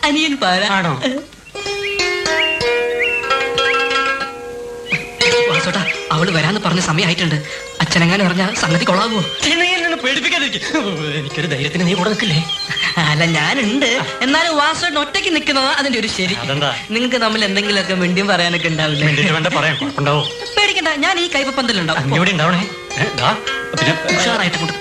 അനിയൻ പാര ആണോ വാസോട്ടാ അവള് വരാന്ന് പറഞ്ഞ സമയമായിട്ടുണ്ട് അച്ഛനെങ്ങാനും പറഞ്ഞ സംഗതി കൊള്ളാവോ നീ എന്നെ പേടിപ്പിക്കാതിരിക്കും എനിക്കൊരു ധൈര്യത്തിന് നീ കൂടെ നിൽക്കില്ലേ അല്ല ഞാനുണ്ട് എന്നാലും വാസോട്ട് ഒറ്റയ്ക്ക് നിൽക്കുന്നതാ അതിന്റെ ഒരു ശരി അതെന്താ? നിങ്ങൾക്ക് തമ്മിൽ എന്തെങ്കിലുമൊക്കെ മിണ്ടിയും പറയാനൊക്കെ ഉണ്ടാവില്ലേ വേണ്ടിട്ട് വേണ്ട പറയാൻ കുഴപ്പമുണ്ടാവോ പേടിക്കണ്ട ഞാൻ ഈ കൈപ്പന്തലുണ്ടാവും അങ്ങോട്ട് ഉണ്ടാവണേ ഏ, ദാ, പിന്നെ ഉഷാറായിട്ട് കൊണ്ട്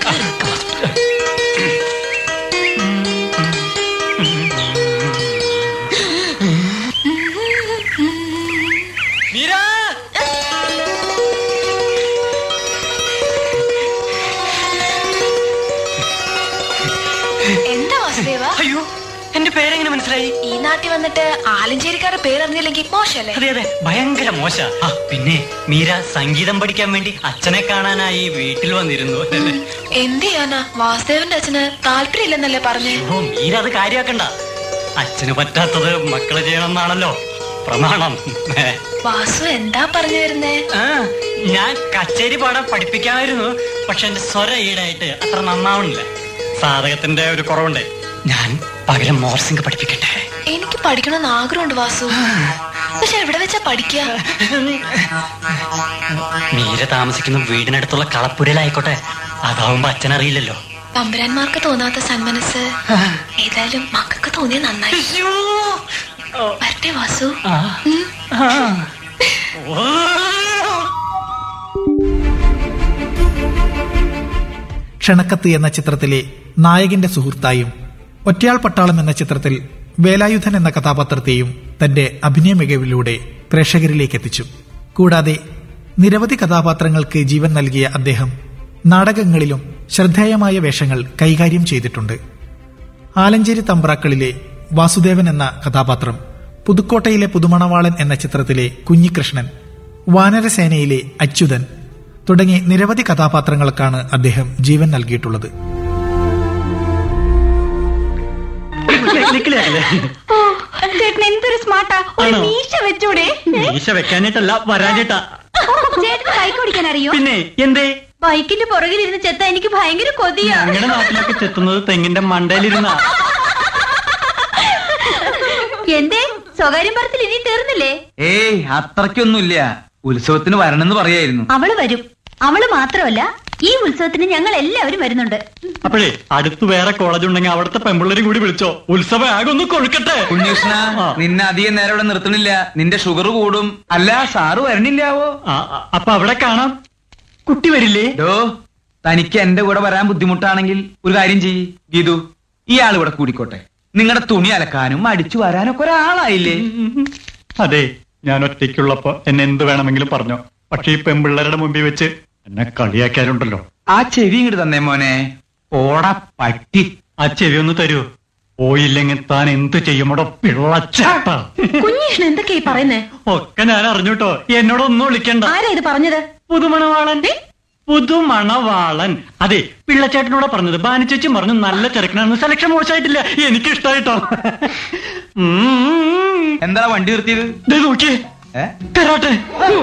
മീരാ എന്താ വാസുദേവ അയ്യോ എന്റെ പേരെങ്ങനെ മനസ്സിലായി ഈ നാട്ടിൽ വന്നിട്ട് ആലഞ്ചേരിക്കാരുടെ പേരറിഞ്ഞില്ലെങ്കിൽ മോശല്ലേ അതെ അതെ ഭയങ്കര മോശ ആ പിന്നെ മീര സംഗീതം പഠിക്കാൻ വേണ്ടി അച്ഛനെ കാണാനായി വീട്ടിൽ വന്നിരുന്നു അല്ലേ എന്ത് ചെയ്യാനാ വാസുദേവന്റെ അച്ഛന് താല്പര്യമില്ലെന്നല്ലേ പറഞ്ഞേ ഓ മീര അത് കാര്യാക്കണ്ട അച്ഛന് പറ്റാത്തത് മക്കള് ചെയ്യണമെന്നാണല്ലോ പ്രമാണം ഏ. വാസു എന്താ പറഞ്ഞു വരുന്നേ ആ, ഞാൻ കച്ചേരി പാടാൻ പഠിപ്പിക്കാമായിരുന്നു പക്ഷെ എന്റെ സ്വര ഈടായിട്ട് അത്ര നന്നാവണില്ല സാധകത്തിന്റെ ഒരു കുറവുണ്ട് ഞാൻ പകരം മോർസിംഗ് പഠിപ്പിക്കട്ടെ എനിക്ക് പഠിക്കണമെന്ന് ആഗ്രഹമുണ്ട് വാസു പക്ഷെ എവിടെ വെച്ചാ പഠിക്കുക മീര താമസിക്കുന്ന വീടിനടുത്തുള്ള കളപ്പുരയിലായിക്കോട്ടെ അതാവുമ്പോ അച്ഛനറിയില്ലല്ലോ തമ്പുരാന്മാർക്ക് തോന്നാത്ത സന്മനസ് ഏതായാലും മക്കൾക്ക് തോന്നിയ നന്നായി വരട്ടെ വാസു ആ. ഉം. ആ. ഓ. ക്ഷണക്കത്ത് എന്ന ചിത്രത്തിലെ നായകന്റെ സുഹൃത്തായും ഒറ്റയാൾ പട്ടാളം എന്ന ചിത്രത്തിൽ വേലായുധൻ എന്ന കഥാപാത്രത്തെയും തന്റെ അഭിനയ മികവിലൂടെ പ്രേക്ഷകരിലേക്ക് എത്തിച്ചു കൂടാതെ നിരവധി കഥാപാത്രങ്ങൾക്ക് ജീവൻ നൽകിയ അദ്ദേഹം നാടകങ്ങളിലും ശ്രദ്ധേയമായ വേഷങ്ങൾ കൈകാര്യം ചെയ്തിട്ടുണ്ട് ആലഞ്ചേരി തമ്പ്രാക്കളിലെ വാസുദേവൻ എന്ന കഥാപാത്രം പുതുക്കോട്ടയിലെ പുതുമണവാളൻ എന്ന ചിത്രത്തിലെ കുഞ്ഞികൃഷ്ണൻ വാനരസേനയിലെ അച്യുതൻ തുടങ്ങി നിരവധി കഥാപാത്രങ്ങൾക്കാണ് അദ്ദേഹം ജീവൻ നൽകിയിട്ടുള്ളത് നിക്കില്ലേ? ഓ ചേട്ടൻ എന്തൊരു സ്മാർട്ടാ ഒരു ആണോ? മീശ വെച്ചൂടെ മീശ വെക്കാനായിട്ടല്ല വരാഞ്ഞിട്ടാ ചേട്ടന് ബൈക്ക് ഓടിക്കാൻ അറിയോ പിന്നെ എന്തേ ബൈക്കിന്റെ പുറകിലിരുന്ന് ചെത്ത എനിക്ക് ഭയങ്കര കൊതിയാ ഞങ്ങളുടെ നാട്ടിലൊക്കെ ചെത്തുന്നത് തെങ്ങിന്റെ മണ്ടയിലിരുന്ന എന്തേ സ്വകാര്യം പറത്തിൽ ഇനി തീർന്നില്ലേ ഏയ് അത്രയ്ക്കൊന്നുമില്ല ഉത്സവത്തിന് വരണമെന്ന് പറയായിരുന്നു അവള് വരും അവള് മാത്രമല്ല ഈ ഉത്സവത്തിന് ഞങ്ങൾ എല്ലാവരും വരുന്നുണ്ട് അപ്പോഴേ അടുത്ത് വേറെ കോളേജ് ഉണ്ടെങ്കിൽ അവിടുത്തെ പെമ്പിള്ളേരും കൂടി വിളിച്ചോ ഉത്സവം ആകെ ഒന്ന് കൊഴുക്കട്ടെ കുഞ്ഞുഷ്ണ ആ. നിന്നെ അധികം നേരം ഇവിടെ നിർത്തണില്ല നിന്റെ ഷുഗർ കൂടും അല്ല സാറ് വരണില്ലാവോ ആ, ആ, അപ്പൊ അവിടെ കാണാം കുട്ടി വരില്ലേ ഡോ തനിക്ക് എന്റെ കൂടെ വരാൻ ബുദ്ധിമുട്ടാണെങ്കിൽ ഒരു കാര്യം ചെയ്യ് ഗീതു ഇയാൾ ഇവിടെ കൂടിക്കോട്ടെ നിങ്ങളുടെ തുണി അലക്കാനും അടിച്ചു വരാനൊക്കെ ഒരാളായില്ലേ അതെ ഞാൻ ഒറ്റയ്ക്കുള്ളപ്പോ എന്നെ എന്ത് വേണമെങ്കിലും പറഞ്ഞോ പക്ഷെ ഈ പെമ്പിള്ളേരുടെ മുമ്പിൽ വെച്ച് എന്നെ കളിയാക്കാറുണ്ടല്ലോ ആ ചെവി ഇങ്ങോട്ട് തന്നേ മോനെ ഓട പട്ടി ആ ചെവി ഒന്ന് തരൂ പോയില്ലെങ്കിൽ താൻ എന്ത് ചെയ്യുമ്പോടോ പിള്ളച്ചാട്ട കുഞ്ഞീഷ്ണ എന്തൊക്കെയാ പറയുന്നേ ഒക്കെ ഞാൻ അറിഞ്ഞൂട്ടോ എന്നോടൊന്നും വിളിക്കണ്ട ആരാ ഇത് പറഞ്ഞത് പുതുമണവാളൻ പുതുമണവാളൻ അതെ പിള്ളച്ചേട്ടനോട് പറഞ്ഞത് ബാനിച്ചേച്ചി പറഞ്ഞു നല്ല ചെറുക്കനാണെന്ന് സെലക്ഷൻ മോശമായിട്ടില്ല എനിക്ക് ഇഷ്ടായിട്ടോ എന്താ വണ്ടി നിർത്തിയത് ദേ നോക്കിയേ ഏ കരാട്ടെ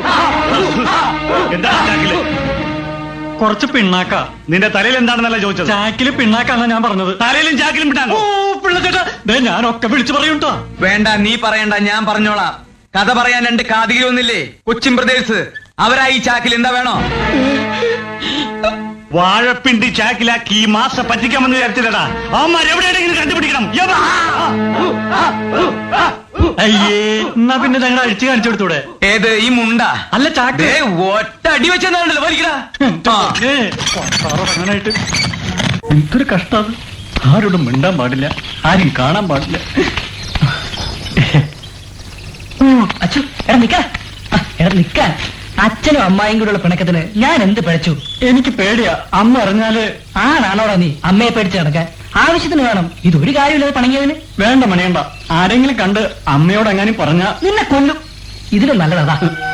കുറച്ച് പിണ്ണാക്ക നിന്റെ തലയിൽ എന്താണെന്നല്ല ചോദിച്ചത് ചാക്കില് പിണ്ണാക്കാന്നാ ഞാൻ പറഞ്ഞത് തലയിലും ചാക്കിലും വിട്ടാണോ ഓ പിള്ളച്ചേട്ടാ ദേ ഞാനൊക്കെ വിളിച്ചു പറയൂട്ടോ വേണ്ട നീ പറയണ്ട ഞാൻ പറഞ്ഞോളാം കഥ പറയാൻ രണ്ട് കാതികയൊന്നില്ലേ കൊച്ചിൻ ബ്രദേഴ്സ് അവരാ ഈ ചാക്കിൽ എന്താ വേണോ വാഴപ്പിണ്ടി ചാക്കിലാക്കി ഈ മാസ പറ്റിക്കാമെന്ന് വിചാരിച്ചില്ലടാ അവന്മാർ എവിടെയെങ്കിലും കണ്ടുപിടിക്കണം എവിടെ? അയ്യേ എന്നാ പിന്നെ ഞങ്ങൾ അഴിച്ചു കാണിച്ചു കൊടുത്തൂടെ ഏത് ഈ മുണ്ട അല്ല ചാക്ക് ദേ, ഒറ്റ അടി വെച്ചെന്നാണല്ലോ വലിക്കടാ ആ. ഏ, കൊട്ടാരം ഇറങ്ങാനായിട്ട് എന്തൊരു കഷ്ടം ആരോടും മിണ്ടാൻ പാടില്ല ആരും കാണാൻ പാടില്ല അച്ഛൻ എടാ നിക്ക എടാ നിക്കാൻ അച്ഛനും അമ്മായും കൂടെയുള്ള പിണക്കത്തിന് ഞാൻ എന്ത് പിഴച്ചു എനിക്ക് പേടിയാ അമ്മ അറിഞ്ഞാല് ആണാണോടാ നീ അമ്മയെ പേടിച്ച് നടക്കാൻ ആവശ്യത്തിന് വേണം ഇതൊരു കാര്യമില്ലാതെ പണങ്ങിയവന് വേണ്ട മണിയണ്ട ആരെങ്കിലും കണ്ട് അമ്മയോട് എങ്ങാനും പറഞ്ഞ നിന്നെ കൊല്ലും ഇതിലും നല്ലതാ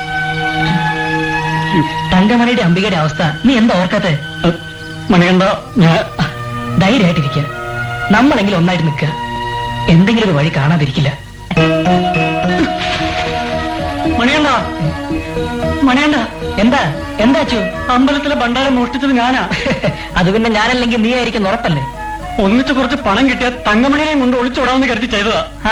തങ്കമണിയുടെ അംബികയുടെ അവസ്ഥ നീ എന്താ ഓർക്കാത്തെ മണിയണ്ട ഞാൻ ധൈര്യമായിട്ടിരിക്കുക നമ്മളെങ്കിലും ഒന്നായിട്ട് നിൽക്കുക എന്തെങ്കിലും ഒരു വഴി കാണാതിരിക്കില്ല മണിയണ്ട മണിയണ്ട എന്താ എന്താ അച്ചു അമ്പലത്തിലെ ഭണ്ഡാരം മോഷ്ടിച്ചത് ഞാനാ അത് പിന്നെ ഞാനല്ലെങ്കിൽ നീ ആയിരിക്കും ഉറപ്പല്ലേ ഒന്നിച്ച് കുറച്ച് പണം കിട്ടിയ തങ്കമണിയെയും കൊണ്ട് ഒളിച്ചോടാമെന്ന് കരുതി ചെയ്തതാ ആ